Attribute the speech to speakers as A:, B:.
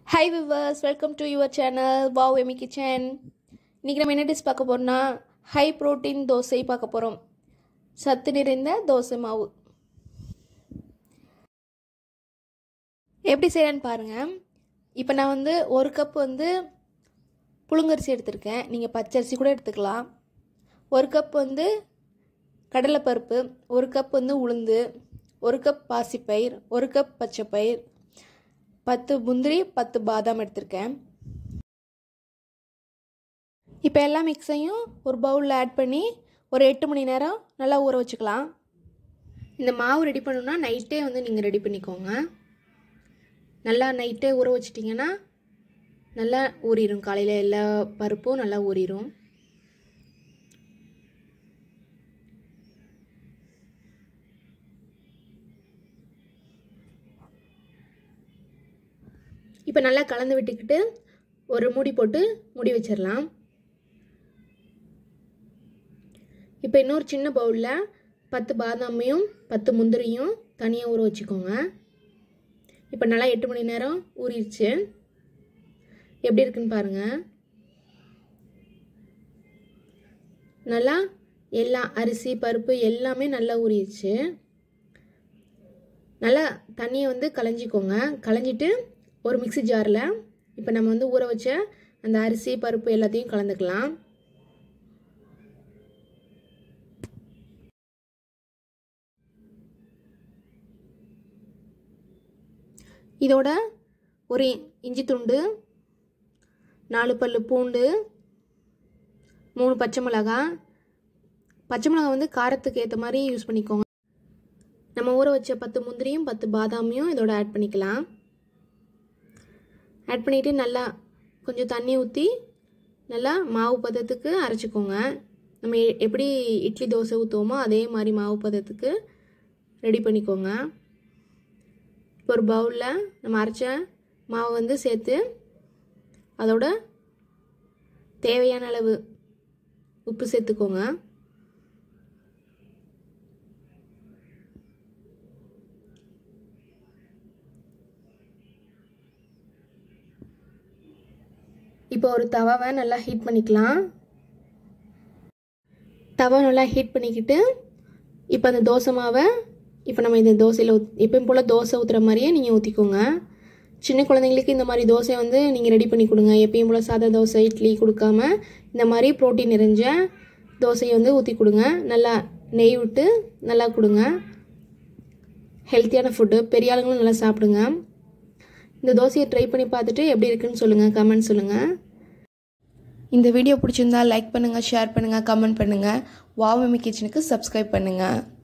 A: high viewers welcome to your channel wow Amy kitchen இன்றைக்கி நம்ம என்ன டிஷ் பார்க்க போகிறோம்னா ஹை ப்ரோட்டீன் தோசை பார்க்க போகிறோம் சத்து நிறைந்த தோசை மாவு எப்படி செய்யலான்னு பாருங்கள் இப்போ நான் வந்து ஒரு கப் வந்து புழுங்கரிசி எடுத்திருக்கேன் நீங்கள் பச்சரிசி கூட எடுத்துக்கலாம் ஒரு கப் வந்து கடலைப்பருப்பு ஒரு கப் வந்து உளுந்து ஒரு கப் பாசிப்பயிர் ஒரு கப் பச்சைப்பயிர் பத்து முந்திரி பத்து பாதாம் எடுத்திருக்கேன் இப்போ எல்லா மிக்ஸையும் ஒரு பவுலில் ஆட் பண்ணி ஒரு எட்டு மணி நேரம் நல்லா ஊற வச்சுக்கலாம் இந்த மாவு ரெடி பண்ணணும்னா நைட்டே வந்து நீங்கள் ரெடி பண்ணிக்கோங்க நல்லா நைட்டே ஊற வச்சிட்டிங்கன்னா நல்லா ஊறிடும் காலையில் எல்லா பருப்பும் நல்லா ஊறிடும் இப்போ நல்லா கலந்து விட்டுக்கிட்டு ஒரு மூடி போட்டு மூடி வச்சிடலாம் இப்போ இன்னொரு சின்ன பவுலில் பத்து பாதாமையும் பத்து முந்திரியும் தனியாக ஊற வச்சுக்கோங்க இப்போ நல்லா எட்டு மணி நேரம் ஊறிடுச்சு எப்படி இருக்குன்னு பாருங்கள் நல்லா எல்லா அரிசி பருப்பு எல்லாமே நல்லா ஊறிடுச்சு நல்லா தண்ணியை வந்து களைஞ்சிக்கோங்க களைஞ்சிட்டு ஒரு மிக்சி ஜாரில் இப்போ நம்ம வந்து ஊற வச்ச அந்த அரிசி பருப்பு எல்லாத்தையும் கலந்துக்கலாம் இதோட ஒரு இஞ்சி துண்டு நாலு பல் பூண்டு மூணு பச்சை மிளகாய் பச்சை மிளகாய் வந்து காரத்துக்கு ஏற்ற மாதிரி யூஸ் பண்ணிக்கோங்க நம்ம ஊற வச்ச பத்து முந்திரியும் பத்து பாதாமியும் இதோட ஆட் பண்ணிக்கலாம் ஆட் பண்ணிவிட்டு நல்லா கொஞ்சம் தண்ணி ஊற்றி நல்லா மாவு பதத்துக்கு அரைச்சிக்கோங்க நம்ம எப்படி இட்லி தோசை ஊற்றுவோமோ அதே மாதிரி மாவு பதத்துக்கு ரெடி பண்ணிக்கோங்க இப்போ ஒரு பவுலில் நம்ம அரைச்ச மாவு வந்து சேர்த்து அதோட தேவையான அளவு உப்பு சேர்த்துக்கோங்க இப்போ ஒரு தவாவை நல்லா ஹீட் பண்ணிக்கலாம் தவா நல்லா ஹீட் பண்ணிக்கிட்டு இப்போ அந்த தோசை மாவை இப்போ நம்ம இந்த தோசையில் ஊத் எப்பயும் போல் தோசை ஊற்றுற மாதிரியே நீங்கள் ஊற்றிக்கோங்க சின்ன குழந்தைங்களுக்கு இந்த மாதிரி தோசை வந்து நீங்கள் ரெடி பண்ணி கொடுங்க எப்பயும் போல் சாதா தோசை இட்லி கொடுக்காம இந்த மாதிரி ப்ரோட்டீன் நிறைஞ்ச தோசையை வந்து ஊற்றி கொடுங்க நல்லா நெய் விட்டு நல்லா கொடுங்க ஹெல்த்தியான ஃபுட்டு பெரிய ஆளுங்களும் நல்லா சாப்பிடுங்க இந்த தோசையை ட்ரை பண்ணி பார்த்துட்டு எப்படி இருக்குன்னு சொல்லுங்கள் கமெண்ட் சொல்லுங்கள் இந்த வீடியோ பிடிச்சிருந்தா லைக் பண்ணுங்கள் ஷேர் பண்ணுங்கள் கமெண்ட் பண்ணுங்கள் வாவ் மிமி கிச்சனுக்கு சப்ஸ்கிரைப் பண்ணுங்கள்